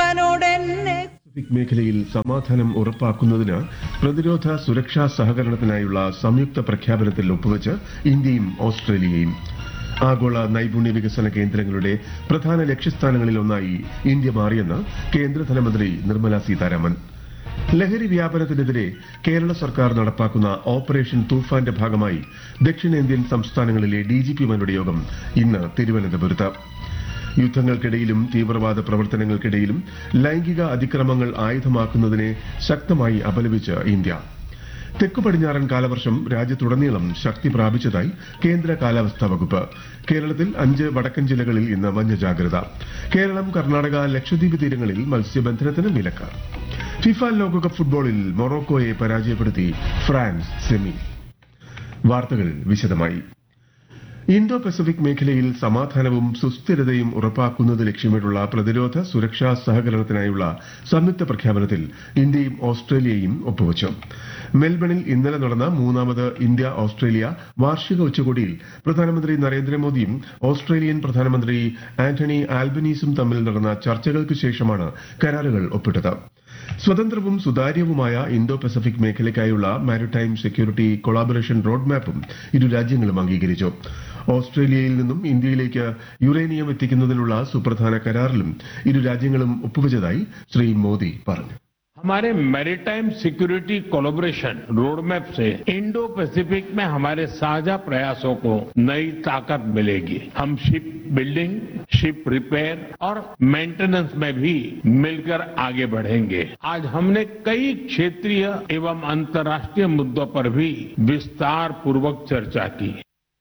തന്നോടെന്നെ Pacific മേഖലയിൽ സമാധാനം ഉറപ്പാക്കുന്നതിന് പ്രതിരോധ സുരക്ഷാ സഹകരണത്തിനായുള്ള സംയുക്ത പ്രഖ്യാപനത്തിൽ ഒപ്പുവച്ച് ഇന്ത്യയും ഓസ്ട്രേലിയയും ആഗോള നൈപുണ്യ വികസന കേന്ദ്രങ്ങളുടെ പ്രധാന ലക്ഷ്യസ്ഥാനങ്ങളിൽ ഒന്നായി ഇന്ത്യ മാറിയെന്ന് കേന്ദ്ര ധനമന്ത്രി നിർമ്മല സീതാരാമൻ ലഹരി വ്യാപനത്തിനെതിരെ കേരള സർക്കാർ നടപ്പാക്കുന്ന ഓപ്പറേഷൻ തൂഫാന്റെ ഭാഗമായി ദക്ഷിണേന്ത്യൻ സംസ്ഥാനങ്ങളിലെ ഡിജിപിമാരുടെ യോഗം ഇന്ന് തിരുവനന്തപുരത്ത് യുദ്ധങ്ങൾക്കിടയിലും തീവ്രവാദ പ്രവർത്തനങ്ങൾക്കിടയിലും ലൈംഗിക അതിക്രമങ്ങൾ ആയുധമാക്കുന്നതിനെ ശക്തമായി അപലപിച്ച് ഇന്ത്യ തെക്കു പടിഞ്ഞാറൻ കാലവർഷം രാജ്യത്തുടനീളം ശക്തി പ്രാപിച്ചതായി കേന്ദ്ര കാലാവസ്ഥാ വകുപ്പ് കേരളത്തിൽ അഞ്ച് വടക്കൻ ജില്ലകളിൽ ഇന്ന് മഞ്ഞ ജാഗ്രത കേരളം കർണാടക ലക്ഷദ്വീപ് തീരങ്ങളിൽ മത്സ്യബന്ധനത്തിന് വിലക്ക് ഫിഫ ലോകകപ്പ് ഫുട്ബോളിൽ മൊറോക്കോയെ പരാജയപ്പെടുത്തി ഫ്രാൻസ് സെമി വാർത്തകൾ വിശദമായി ഇന്തോ പസഫിക് മേഖലയിൽ സമാധാനവും സുസ്ഥിരതയും ഉറപ്പാക്കുന്നത് ലക്ഷ്യമിട്ടുള്ള പ്രതിരോധ സുരക്ഷാ സഹകരണത്തിനായുള്ള സംയുക്ത പ്രഖ്യാപനത്തിൽ ഇന്ത്യയും ഓസ്ട്രേലിയയും ഒപ്പുവച്ചു മെൽബണിൽ ഇന്നലെ നടന്ന മൂന്നാമത് ഇന്ത്യ ഓസ്ട്രേലിയ വാർഷിക ഉച്ചകോടിയിൽ പ്രധാനമന്ത്രി നരേന്ദ്രമോദിയും ഓസ്ട്രേലിയൻ പ്രധാനമന്ത്രി ആന്റണി ആൽബനീസും തമ്മിൽ നടന്ന ചർച്ചകൾക്ക് ശേഷമാണ് കരാറുകൾ ഒപ്പിട്ടത് സ്വതന്ത്രവും സുതാര്യവുമായ ഇന്തോ പസഫിക് മേഖലയ്ക്കായുള്ള മാരിടൈം സെക്യൂരിറ്റി കൊളാബറേഷൻ റോഡ് മാപ്പും ഇരു രാജ്യങ്ങളും അംഗീകരിച്ചു ഓസ്ട്രേലിയയിൽ നിന്നും ഇന്ത്യയിലേക്ക് യുറേനിയം എത്തിക്കുന്നതിനുള്ള സുപ്രധാന കരാറിലും ഇരു രാജ്യങ്ങളും ഒപ്പുവച്ചതായി ശ്രീ മോദി പറഞ്ഞു हमारे मैरीटाइम सिक्योरिटी कोलोब्रेशन रोडमैप से इंडो पैसिफिक में हमारे साझा प्रयासों को नई ताकत मिलेगी हम शिप बिल्डिंग शिप रिपेयर और मेंटेनेंस में भी मिलकर आगे बढ़ेंगे आज हमने कई क्षेत्रीय एवं अंतर्राष्ट्रीय मुद्दों पर भी विस्तार पूर्वक चर्चा की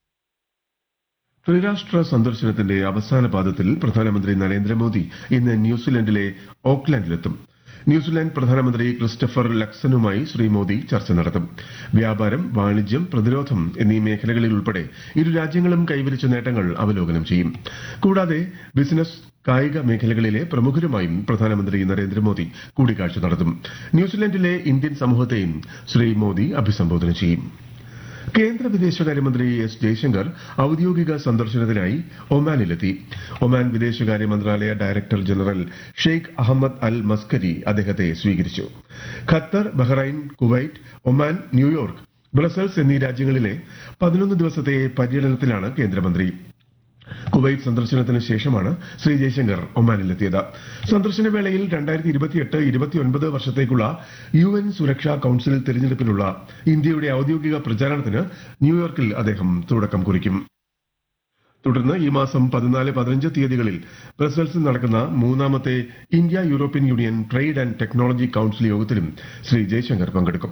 ത്രിരാഷ്ട്ര സന്ദർശനത്തിന്റെ അവസാന പാദത്തിൽ പ്രധാനമന്ത്രി നരേന്ദ്രമോദി ഇന്ന് ന്യൂസിലൻഡിലെ ഓക്ലാൻഡിലെത്തും ന്യൂസിലാൻഡ് പ്രധാനമന്ത്രി ക്രിസ്റ്റഫർ ലക്സനുമായി ശ്രീ മോദി ചർച്ച നടത്തും വ്യാപാരം വാണിജ്യം പ്രതിരോധം എന്നീ മേഖലകളിൽ ഉൾപ്പെടെ ഇരു രാജ്യങ്ങളും കൈവരിച്ച നേട്ടങ്ങൾ അവലോകനം ചെയ്യും കൂടാതെ ബിസിനസ് കായിക മേഖലകളിലെ പ്രമുഖരുമായും പ്രധാനമന്ത്രി നരേന്ദ്രമോദി കൂടിക്കാഴ്ച നടത്തും ന്യൂസിലൻഡിലെ ഇന്ത്യൻ സമൂഹത്തെയും ശ്രീ മോദി അഭിസംബോധന ചെയ്യും കേന്ദ്ര വിദേശകാര്യമന്ത്രി എസ് ജയശങ്കർ ഔദ്യോഗിക സന്ദർശനത്തിനായി ഒമാനിലെത്തി ഒമാൻ വിദേശകാര്യ മന്ത്രാലയ director general Sheikh Ahmed Al Maskari അദ്ദേഹത്തെ സ്വീകരിച്ചു Qatar Bahrain Kuwait Oman New York Brussels എന്നീ രാജ്യങ്ങളിലെ പതിനൊന്ന് ദിവസത്തെ പര്യടനത്തിലാണ് കേന്ദ്രമന്ത്രി കുവൈറ്റ് സന്ദർശനത്തിന് ശേഷമാണ് ശ്രീ ജയശങ്കർ ഒമാനിലെത്തിയത് സന്ദർശന വേളയിൽ രണ്ടായിരത്തി ഇരുപത്തിയെട്ട് ഇരുപത്തിയൊൻപത് വർഷത്തേക്കുള്ള യു എൻ സുരക്ഷാ കൌൺസിൽ തിരഞ്ഞെടുപ്പിനുള്ള ഇന്ത്യയുടെ ഔദ്യോഗിക പ്രചാരണത്തിന് ന്യൂയോർക്കിൽ അദ്ദേഹം തുടക്കം കുറിക്കും തുടർന്ന് ഈ മാസം പതിനാല് പതിനഞ്ച് തീയതികളിൽ ബ്രസൽസിൽ നടക്കുന്ന മൂന്നാമത്തെ India European Union trade and technology council യോഗത്തിലും ശ്രീ ജയശങ്കർ പങ്കെടുക്കും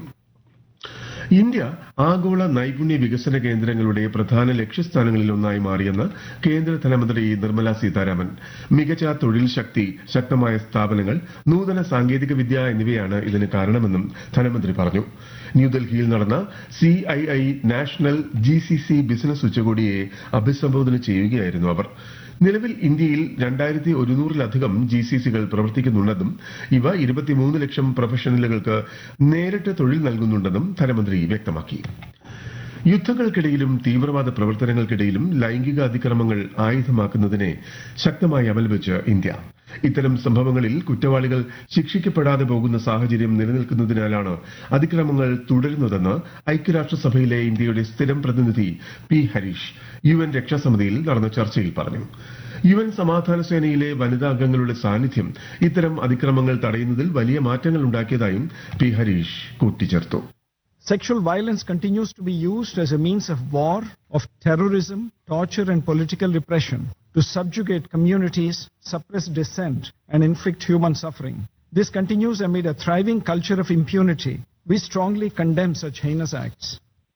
ഇന്ത്യ ആഗോള നൈപുണ്യ വികസന കേന്ദ്രങ്ങളുടെ പ്രധാന ലക്ഷ്യസ്ഥാനങ്ങളിൽ ഒന്നായി മാറിയെന്ന് കേന്ദ്ര ധനമന്ത്രി നിർമ്മല സീതാരാമൻ മികച്ച തൊഴിൽ ശക്തി ശക്തമായ സ്ഥാപനങ്ങൾ നൂതന സാങ്കേതിക വിദ്യ എന്നിവയാണ് ഇതിന് കാരണമെന്നും ധനമന്ത്രി പറഞ്ഞു ന്യൂഡൽഹിയിൽ നടന്ന സിഐഐ നാഷണൽ ജിസിസി ബിസിനസ് ഉച്ചകോടിയെ അഭിസംബോധന ചെയ്യുകയായിരുന്നു അവർ നിലവിൽ ഇന്ത്യയിൽ രണ്ടായിരത്തി ഒരുന്നൂറിലധികം ജി സി സികൾ പ്രവർത്തിക്കുന്നുണ്ടെന്നും ഇവ ഇരുപത്തിമൂന്ന് ലക്ഷം പ്രൊഫഷണലുകൾക്ക് നേരിട്ട് തൊഴിൽ നൽകുന്നുണ്ടെന്നും ധനമന്ത്രി വ്യക്തമാക്കി യുദ്ധങ്ങൾക്കിടയിലും തീവ്രവാദ പ്രവർത്തനങ്ങൾക്കിടയിലും ലൈംഗിക അതിക്രമങ്ങൾ ആയുധമാക്കുന്നതിനെ ശക്തമായി അപലപിച്ച് ഇന്ത്യ ഇത്തരം സംഭവങ്ങളിൽ കുറ്റവാളികൾ ശിക്ഷിക്കപ്പെടാതെ പോകുന്ന സാഹചര്യം നിലനിൽക്കുന്നതിനാലാണ് അതിക്രമങ്ങൾ തുടരുന്നതെന്ന് ഐക്യരാഷ്ട്രസഭയിലെ ഇന്ത്യയുടെ സ്ഥിരം പ്രതിനിധി പി ഹരീഷ് യു എൻ രക്ഷാസമിതിയിൽ നടന്ന ചർച്ചയിൽ പറഞ്ഞു യു എൻ സമാധാന സേനയിലെ വനിതാ അംഗങ്ങളുടെ സാന്നിധ്യം ഇത്തരം അതിക്രമങ്ങൾ തടയുന്നതിൽ വലിയ മാറ്റങ്ങൾ ഉണ്ടാക്കിയതായും പി ഹരീഷ് കൂട്ടിച്ചേർത്തു Sexual violence continues to be used as a means of war, of terrorism, torture, and political repression to subjugate communities, suppress dissent, and inflict human suffering. This continues amid a thriving culture of impunity. We strongly condemn such heinous acts.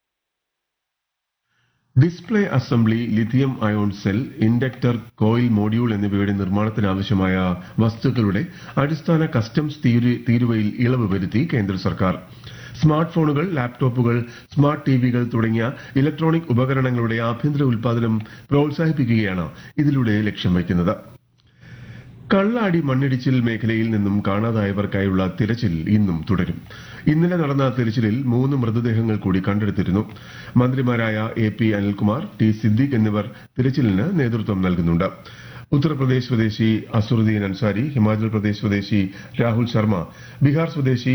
Display assembly lithium ion cell inductor coil module എന്നിവയുടെ നിർമ്മാണത്തിനാവശ്യമായ വസ്തുക്കളുടെ അടിസ്ഥാന customs തീരു- തീരുവയിൽ ഇളവ് വരുത്തി കേന്ദ്ര സർക്കാർ smart ഫോണുകൾ ലാപ്ടോപ്പുകൾ സ്മാർട്ട് ടിവികൾ തുടങ്ങിയ ഇലക്ട്രോണിക് ഉപകരണങ്ങളുടെ ആഭ്യന്തര ഉൽപാദനം പ്രോത്സാഹിപ്പിക്കുകയാണ് ഇതിലൂടെ ലക്ഷ്യം വയ്ക്കുന്നത് കള്ളാടി മണ്ണിടിച്ചിൽ മേഖലയിൽ നിന്നും കാണാതായവർക്കായുള്ള തിരച്ചിൽ ഇന്നും തുടരും ഇന്നലെ നടന്ന തിരച്ചിലിൽ മൂന്ന് മൃതദേഹങ്ങൾ കൂടി കണ്ടെടുത്തിരുന്നു മന്ത്രിമാരായ A P Anilkumar T Siddique എന്നിവർ തിരച്ചിലിന് നേതൃത്വം നൽകുന്നുണ്ട് ഉത്തർപ്രദേശ് സ്വദേശി അസുറുദ്ദീൻ അൻസാരി ഹിമാചൽ പ്രദേശ് സ്വദേശി രാഹുൽ ശർമ്മ ബീഹാർ സ്വദേശി